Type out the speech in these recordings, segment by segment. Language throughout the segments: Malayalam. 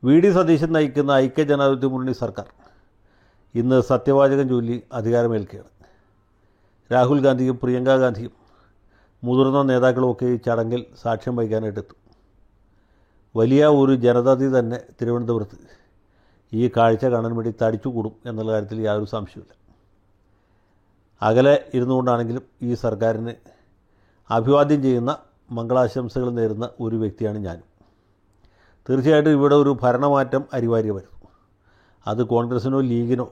വി ഡി സതീശൻ നയിക്കുന്ന ഐക്യ ജനാധിപത്യ മുന്നണി സർക്കാർ ഇന്ന് സത്യവാചകം ചൊല്ലി അധികാരമേൽക്കുകയാണ് രാഹുൽ ഗാന്ധിയും പ്രിയങ്ക ഗാന്ധിയും മുതിർന്ന നേതാക്കളുമൊക്കെ ഈ ചടങ്ങിൽ സാക്ഷ്യം വഹിക്കാനായിട്ടെത്തും വലിയ ഒരു ജനതതി തന്നെ തിരുവനന്തപുരത്ത് ഈ കാഴ്ച കാണാൻ വേണ്ടി തടിച്ചു കൂടും എന്നുള്ള കാര്യത്തിൽ യാതൊരു സംശയമില്ല അകലെ ഇരുന്നുകൊണ്ടാണെങ്കിലും ഈ സർക്കാരിന് അഭിവാദ്യം ചെയ്യുന്ന മംഗളാശംസകൾ നേരുന്ന ഒരു വ്യക്തിയാണ് ഞാനും തീർച്ചയായിട്ടും ഇവിടെ ഒരു ഭരണമാറ്റം അനിവാര്യ വരുന്നു അത് കോൺഗ്രസിനോ ലീഗിനോ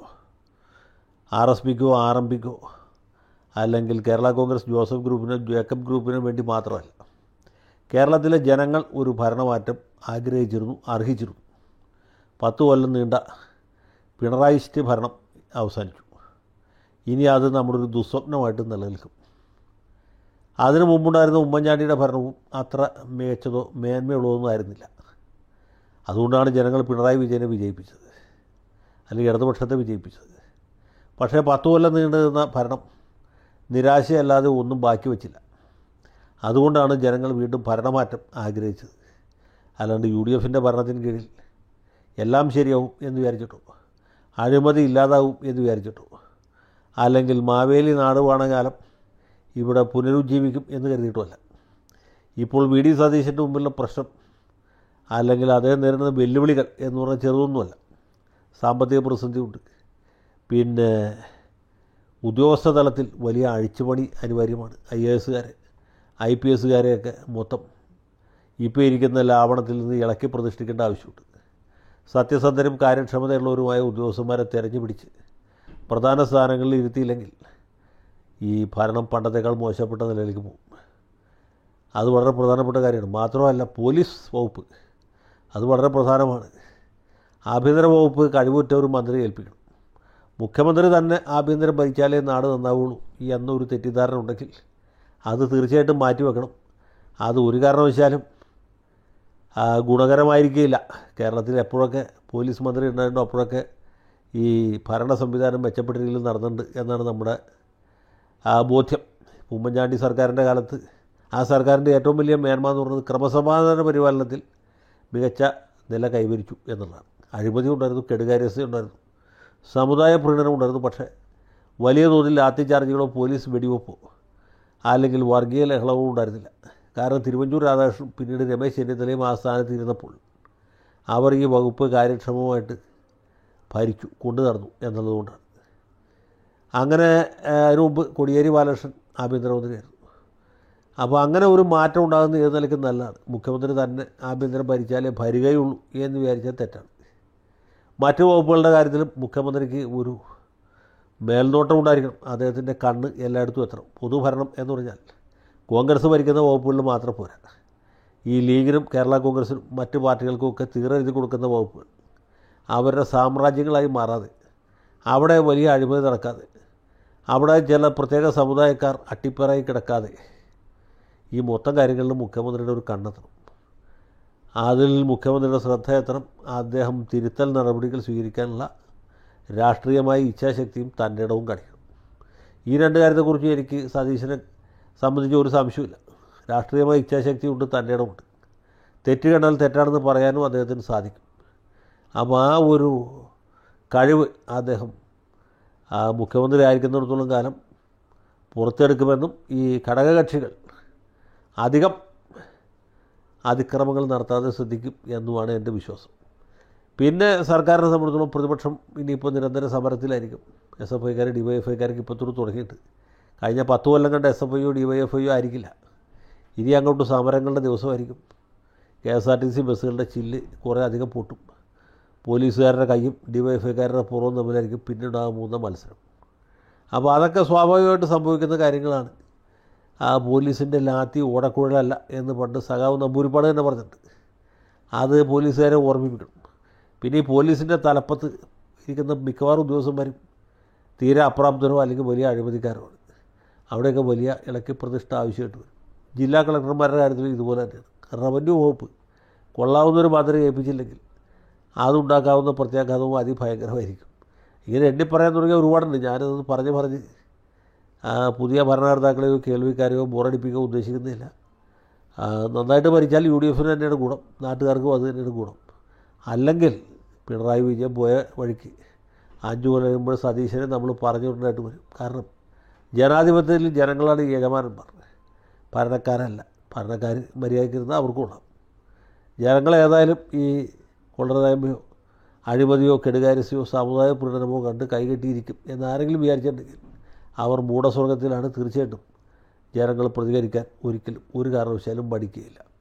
ആർ എസ് പിക്കോ ആർ എം പിക്കോ അല്ലെങ്കിൽ കേരള കോൺഗ്രസ് ജോസഫ് ഗ്രൂപ്പിനോ ജേക്കബ് ഗ്രൂപ്പിനോ വേണ്ടി മാത്രമല്ല കേരളത്തിലെ ജനങ്ങൾ ഒരു ഭരണമാറ്റം ആഗ്രഹിച്ചിരുന്നു അർഹിച്ചിരുന്നു പത്ത് കൊല്ലം നീണ്ട പിണറായിസ്റ്റ് ഭരണം അവസാനിച്ചു ഇനി അത് നമ്മുടെ ഒരു ദുസ്വപ്നമായിട്ട് നിലനിൽക്കും അതിനു മുമ്പുണ്ടായിരുന്ന ഉമ്മൻചാണ്ടിയുടെ ഭരണവും അത്ര മികച്ചതോ മേന്മയുള്ളതൊന്നും ആയിരുന്നില്ല അതുകൊണ്ടാണ് ജനങ്ങൾ പിണറായി വിജയനെ വിജയിപ്പിച്ചത് അല്ലെങ്കിൽ ഇടതുപക്ഷത്തെ വിജയിപ്പിച്ചത് പക്ഷേ പത്ത് കൊല്ലം നീണ്ടു നിന്ന ഭരണം നിരാശയല്ലാതെ ഒന്നും ബാക്കി വച്ചില്ല അതുകൊണ്ടാണ് ജനങ്ങൾ വീണ്ടും ഭരണമാറ്റം ആഗ്രഹിച്ചത് അല്ലാണ്ട് യു ഡി എഫിൻ്റെ ഭരണത്തിന് കീഴിൽ എല്ലാം ശരിയാവും എന്ന് വിചാരിച്ചിട്ടോ അഴിമതി ഇല്ലാതാവും എന്ന് വിചാരിച്ചിട്ടോ അല്ലെങ്കിൽ മാവേലി നാടുവാണ കാലം ഇവിടെ പുനരുജ്ജീവിക്കും എന്ന് കരുതിയിട്ടുമല്ല ഇപ്പോൾ വി ഡി സതീശൻ്റെ മുമ്പിലുള്ള പ്രശ്നം അല്ലെങ്കിൽ അദ്ദേഹം നേരിടുന്ന വെല്ലുവിളികൾ എന്ന് പറഞ്ഞാൽ ചെറുതൊന്നുമല്ല സാമ്പത്തിക പ്രതിസന്ധിയുണ്ട് പിന്നെ ഉദ്യോഗസ്ഥ തലത്തിൽ വലിയ അഴിച്ചുപണി അനിവാര്യമാണ് ഐ എ എസുകാരെ ഐ പി എസുകാരെയൊക്കെ മൊത്തം ഇപ്പോൾ ഇരിക്കുന്ന ലാവണത്തിൽ നിന്ന് ഇളക്കി പ്രതിഷ്ഠിക്കേണ്ട ആവശ്യമുണ്ട് സത്യസന്ധരും കാര്യക്ഷമതയുള്ളവരുമായ ഉദ്യോഗസ്ഥന്മാരെ തെരഞ്ഞു പിടിച്ച് പ്രധാന സ്ഥാനങ്ങളിൽ ഇരുത്തിയില്ലെങ്കിൽ ഈ ഭരണം പണ്ടത്തേക്കാൾ മോശപ്പെട്ട നിലയിലേക്ക് പോകും അത് വളരെ പ്രധാനപ്പെട്ട കാര്യമാണ് മാത്രമല്ല പോലീസ് വകുപ്പ് അത് വളരെ പ്രധാനമാണ് ആഭ്യന്തര വകുപ്പ് കഴിവുറ്റ ഒരു മന്ത്രിയെ ഏൽപ്പിക്കണം മുഖ്യമന്ത്രി തന്നെ ആഭ്യന്തരം ഭരിച്ചാലേ നാട് നന്നാവുള്ളൂ ഈ എന്നൊരു തെറ്റിദ്ധാരണ ഉണ്ടെങ്കിൽ അത് തീർച്ചയായിട്ടും മാറ്റിവെക്കണം അത് ഒരു കാരണവശാലും ആ, ഗുണകരമായിരിക്കില്ല കേരളത്തിൽ എപ്പോഴൊക്കെ പോലീസ് മന്ത്രി ഉണ്ടായിട്ടുണ്ടോ അപ്പോഴൊക്കെ ഈ ഭരണ സംവിധാനം മെച്ചപ്പെട്ട രീതിയിൽ നടന്നിട്ടുണ്ട് എന്നാണ് നമ്മുടെ ആ ബോധ്യം ഉമ്മൻചാണ്ടി സർക്കാരിൻ്റെ കാലത്ത് ആ സർക്കാരിൻ്റെ ഏറ്റവും വലിയ മേന്മ എന്ന് പറയുന്നത് ക്രമസമാധാന പരിപാലനത്തിൽ മികച്ച നില കൈവരിച്ചു എന്നുള്ളതാണ് അഴിമതി ഉണ്ടായിരുന്നു കെടുകാര്യസ്ഥ ഉണ്ടായിരുന്നു സമുദായ പ്രീണനം ഉണ്ടായിരുന്നു പക്ഷേ വലിയ തോതിൽ ലാത്തിചാർജുകളോ പോലീസ് വെടിവെപ്പോ അല്ലെങ്കിൽ വർഗീയ ലഹളവും ഉണ്ടായിരുന്നില്ല കാരണം തിരുവഞ്ചൂർ രാധാകൃഷ്ണൻ പിന്നീട് രമേശ് ചെന്നിത്തലയും ആ സ്ഥാനത്ത് ഇരുന്നപ്പോൾ അവർ ഈ വകുപ്പ് കാര്യക്ഷമമായിട്ട് ഭരിച്ചു കൊണ്ടു നടന്നു എന്നുള്ളതുകൊണ്ടാണ് അങ്ങനെ ആ, അതിനു മുമ്പ് കൊടിയേരി ബാലകൃഷ്ണൻ ആഭ്യന്തരമന്ത്രിയായിരുന്നു അപ്പോൾ അങ്ങനെ ഒരു മാറ്റം ഉണ്ടാകുന്ന ഏത് നിലയ്ക്ക് നല്ലതാണ് മുഖ്യമന്ത്രി തന്നെ ആഭ്യന്തരം ഭരിച്ചാലേ ഭരികയുള്ളൂ എന്ന് വിചാരിച്ചാൽ തെറ്റാണ് മറ്റു വകുപ്പുകളുടെ കാര്യത്തിലും മുഖ്യമന്ത്രിക്ക് ഒരു മേൽനോട്ടം ഉണ്ടായിരിക്കണം അദ്ദേഹത്തിൻ്റെ കണ്ണ് എല്ലായിടത്തും എത്തണം പൊതുഭരണം എന്ന് പറഞ്ഞാൽ കോൺഗ്രസ് ഭരിക്കുന്ന വകുപ്പുകളിൽ മാത്രം പോരാ ഈ ലീഗിനും കേരള കോൺഗ്രസിനും മറ്റ് പാർട്ടികൾക്കുമൊക്കെ തീരെഴുതി കൊടുക്കുന്ന വകുപ്പുകൾ അവരുടെ സാമ്രാജ്യങ്ങളായി മാറാതെ അവിടെ വലിയ അഴിമതി നടക്കാതെ അവിടെ ചില പ്രത്യേക സമുദായക്കാർ അട്ടിപ്പറായി കിടക്കാതെ ഈ മൊത്തം കാര്യങ്ങളിലും മുഖ്യമന്ത്രിയുടെ ഒരു കണ്ണെത്തണം അതിൽ മുഖ്യമന്ത്രിയുടെ ശ്രദ്ധ എത്തണം അദ്ദേഹം തിരുത്തൽ നടപടികൾ സ്വീകരിക്കാനുള്ള രാഷ്ട്രീയമായ ഇച്ഛാശക്തിയും തൻ്റെ ഇടവും കാണിക്കണം ഈ രണ്ട് കാര്യത്തെക്കുറിച്ച് എനിക്ക് സതീശനെ സംബന്ധിച്ച് ഒരു സംശയമില്ല രാഷ്ട്രീയമായ ഇച്ഛാശക്തി ഉണ്ട് തൻ്റെ ഇടമുണ്ട് തെറ്റ് കണ്ടാൽ തെറ്റാണെന്ന് പറയാനും അദ്ദേഹത്തിന് സാധിക്കും അപ്പോൾ ആ ഒരു കഴിവ് അദ്ദേഹം ആ മുഖ്യമന്ത്രി ആയിരിക്കുന്നിടത്തോളം കാലം പുറത്തെടുക്കുമെന്നും ഈ ഘടകകക്ഷികൾ അധികം അതിക്രമങ്ങൾ നടത്താതെ ശ്രദ്ധിക്കും എന്നുമാണ് എൻ്റെ വിശ്വാസം പിന്നെ സർക്കാരിനെ സംബന്ധിച്ചിടത്തോളം പ്രതിപക്ഷം ഇനിയിപ്പോൾ നിരന്തര സമരത്തിലായിരിക്കും എസ് എഫ് ഐക്കാർ ഡി വൈ എഫ് ഐക്കാർക്ക് ഇപ്പോൾ തൊട്ട് തുടങ്ങിയിട്ട് കഴിഞ്ഞ പത്ത് കൊല്ലം കണ്ട എസ് എഫ് ഐയോ ഡി വൈ എഫ് ഐയോ ആയിരിക്കില്ല ഇനി അങ്ങോട്ട് സമരങ്ങളുടെ ദിവസമായിരിക്കും K S R T C ബസ്സുകളുടെ ചില്ല് കുറേ അധികം പൊട്ടും പോലീസുകാരുടെ കൈയും ഡി വൈ എഫ് ഐക്കാരുടെ പുറവും തമ്മിലായിരിക്കും പിന്നീടാകുന്ന മൂന്ന മത്സരം അപ്പോൾ അതൊക്കെ സ്വാഭാവികമായിട്ട് സംഭവിക്കുന്ന കാര്യങ്ങളാണ് ആ പോലീസിൻ്റെ ലാത്തി ഓടക്കുഴലല്ല എന്ന് പണ്ട് സഖാവ് നമ്പൂരിപ്പാട് തന്നെ പറഞ്ഞിട്ടുണ്ട് അത് പോലീസുകാരെ ഓർമ്മിപ്പിക്കണം പിന്നെ ഈ പോലീസിൻ്റെ തലപ്പത്ത് ഇരിക്കുന്ന മിക്കവാറും ഉദ്യോഗസ്ഥന്മാരും തീരെ അപ്രാപ്തരോ അല്ലെങ്കിൽ വലിയ അഴിമതിക്കാരുമാണ് അവിടെയൊക്കെ വലിയ ഇളക്കി പ്രതിഷ്ഠ ആവശ്യമായിട്ട് വരും ജില്ലാ കളക്ടർമാരുടെ കാര്യത്തിൽ ഇതുപോലെ തന്നെയാണ് റവന്യൂ വകുപ്പ് കൊള്ളാവുന്നൊരു മാതിരി ഏൽപ്പിച്ചില്ലെങ്കിൽ അതുണ്ടാക്കാവുന്ന പ്രത്യാഘാതവും അതിഭയങ്കരമായിരിക്കും ഇങ്ങനെ എണ്ണി പറയാൻ തുടങ്ങിയ ഒരുപാടുണ്ട് ഞാനത് പറഞ്ഞ് പറഞ്ഞ് ആ, പുതിയ ഭരണകർത്താക്കളെയോ കേൾവിക്കാരെയോ ബോറടിപ്പിക്കാൻ ഉദ്ദേശിക്കുന്നില്ല ആ, നന്നായിട്ട് ഭരിച്ചാൽ യു ഡി എഫിന് തന്നെയാണ് ഗുണം നാട്ടുകാർക്കും അത് തന്നെയാണ് ഗുണം അല്ലെങ്കിൽ പിണറായി വിജയൻ പോയ വഴിക്ക് അഞ്ചു കൊല്ലം കഴിയുമ്പോൾ സതീശനെ നമ്മൾ പറഞ്ഞുകൊണ്ടായിട്ട് വരും കാരണം ജനാധിപത്യത്തിൽ ജനങ്ങളാണ് ഈ യജമാനന്മാർ ഭരണക്കാരല്ല ഭരണക്കാർ മര്യാദയ്ക്കിരുന്നാൽ അവർക്ക് കൊള്ളാം ജനങ്ങൾ ഏതായാലും ഈ കൊള്ളരായ്മയോ അഴിമതിയോ കെടുകാര്യസ്ഥയോ സമുദായ പ്രീണനമോ കണ്ട് കൈകെട്ടിയിരിക്കും എന്നാരെങ്കിലും വിചാരിച്ചിട്ടുണ്ടെങ്കിൽ അവർ മൂഢസ്വർഗത്തിലാണ് തീർച്ചയായിട്ടും ജനങ്ങൾ പ്രതികരിക്കാൻ ഒരിക്കലും ഒരു കാരണവശാലും മടിക്കുകയില്ല